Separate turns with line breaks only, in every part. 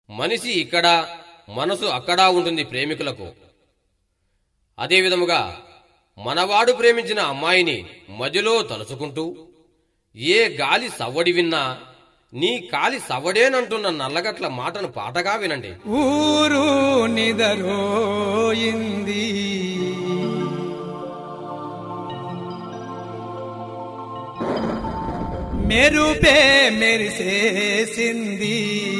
మనిషి ఇక్కడ మనసు అక్కడా ఉంటుంది ప్రేమికులకు అదే విధముగా మనవాడు ప్రేమించిన అమ్మాయిని మధ్యలో తలుచుకుంటూ ఏ గాలి సవ్వడి విన్నా నీ కాలి సవ్వడేనంటున్న నల్లగట్ల మాటను పాటగా వినండి
ఊరు నిదరోయింది మెరుపే మెరిసేసింది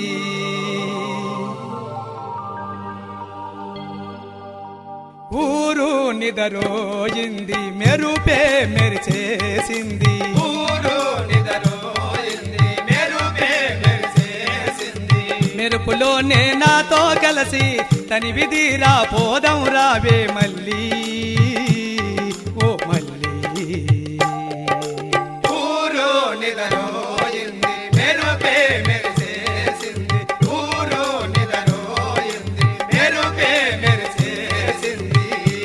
ఊరు నిదరోయింది మెరుపే మెరిసేసింది ఊరు నిదరోయింది మెరుపే మెరిసేసింది మెరుపులోనే నాతో కలిసి తని విధిరా పోదం రావే మళ్ళీ ఓ మళ్ళీ ఊరు నిదరోయింది మెరుపే మెరిసేసింది ఊరు నిదరోయింది మెరుపే మెరిసేసింది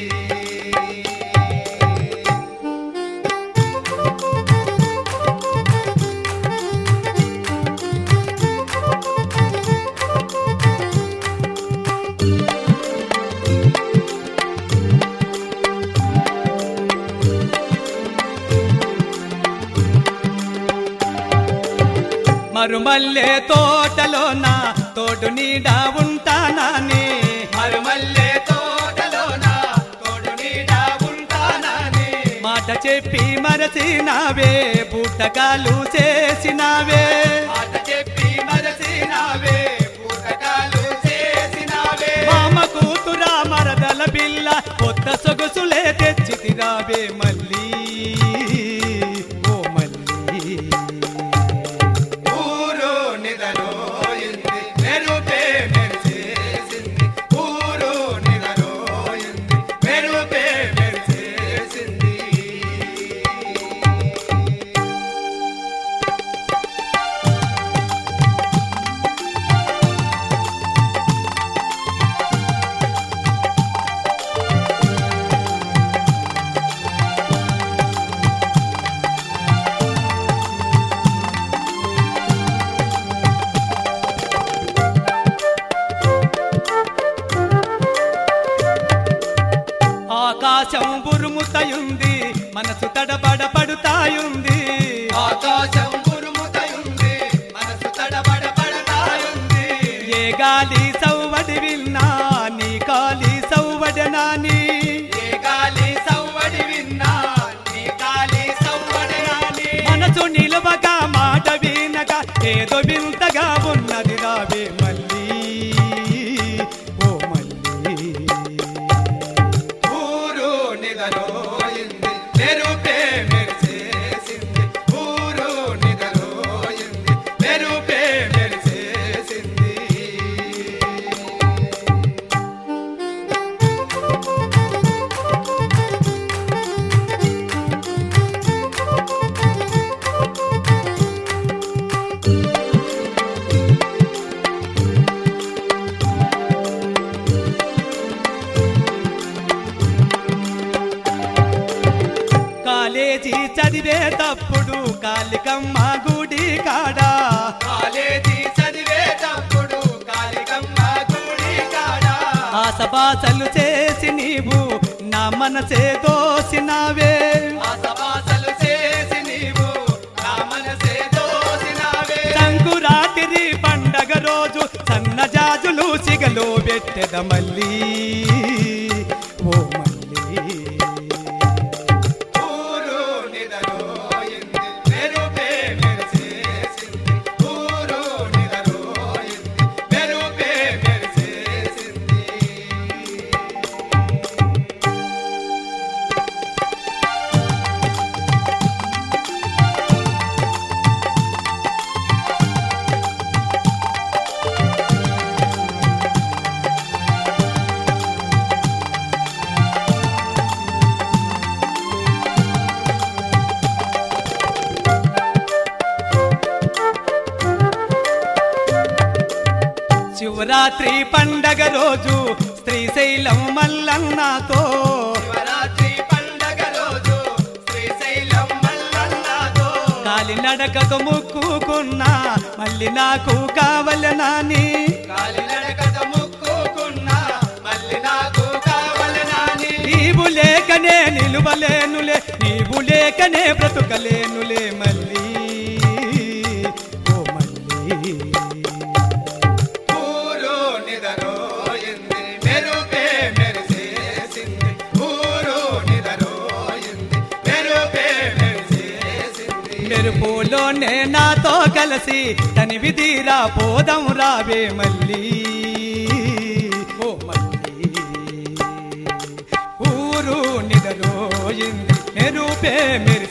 మరుమల్లె తోటలోన తోడు నీడ ఉంటానని మరుమల్లె తోటలోన తోడు నీడ ఉంటానని మాట చెప్పి మరచినావే బూటకాలు చేసినావే మాట చెప్పి మరచినావే బూటకాలు చేసినావే మామ కూతురా మరదల పిల్ల కొత్త సొగసులే తెచ్చి తిరావే మళ్ళీ ఓ మళ్ళీ ఊరు నిదరోయింది మెరుపే మెరిసేసింది ఊరు నిదరోయింది మెరుపే మెరిసేసింది ఆకాశం ఉరుముతయుంది మనసు తడబడ పడుతాయుంది ఆకాశం ఉరుముతయుంది మనసు తడబడ పడతాయుంది ఏ గాలి సవ్వడి విన్నా నీ కాలి సవ్వడనాని ఏ గాలి సవ్వడి విన్నా నీ కాలి సవ్వడనాని మనసు నిలవగా మాట వినగా ఏదో వింతగా ఉన్నది రావే మళ్ళీ ఓ మళ్ళీ ఊరు నిదరోయింది మెరుపే మెరిసేసింది ఊరు నిదరోయింది మెరుపే మెరిసేసింది కాలేజీ చదివేటప్పుడు కాలికమ్మ గుడి కాడా కాలేజీ చదివేటప్పుడు కాలికమ్మ గుడి కాడా ఆసపాసలు చేసి నీవు నా మనసే దోసినావే ఆసపాసలు చేసి నీవు నా మనసే దోసినావే సంకురాతిరి పండగ రోజు సన్న జాజులు సిగలో పెట్టెద మళ్ళీ ఓ మళ్ళీ ఊరు నిదరోయింది మెరుపే మెరిసేసింది ఊరు నిదరోయింది మెరుపే మెరిసేసింది శివరాత్రి పండగ రోజు శ్రీశైలం మల్లన్నతో శివరాత్రి పండగ రోజు శ్రీశైలం మల్లన్నతో కాలి నడకకు ముక్కుకున్నా మళ్ళీ నాకు కావలనాని కాలినడకత ముక్కుకున్నా మళ్ళీ నాకు కావలనాని నీవు లేకనే నిలువలేనులే నీవు లేకనే బ్రతుకలేనులే మళ్ళీ ఓ మళ్ళీ ఊరు నిదరోయింది మెరుపే మెరిసేసింది ఊరు నిదరోయింది మెరుపే మెరిసేసింది మెరుపులోనే నాతో కలిసి తనివి తీరా పోదాం రావే మళ్ళీ ఓ మళ్ళీ ఊరు నిదరోయింది మెరుపే మెరిసి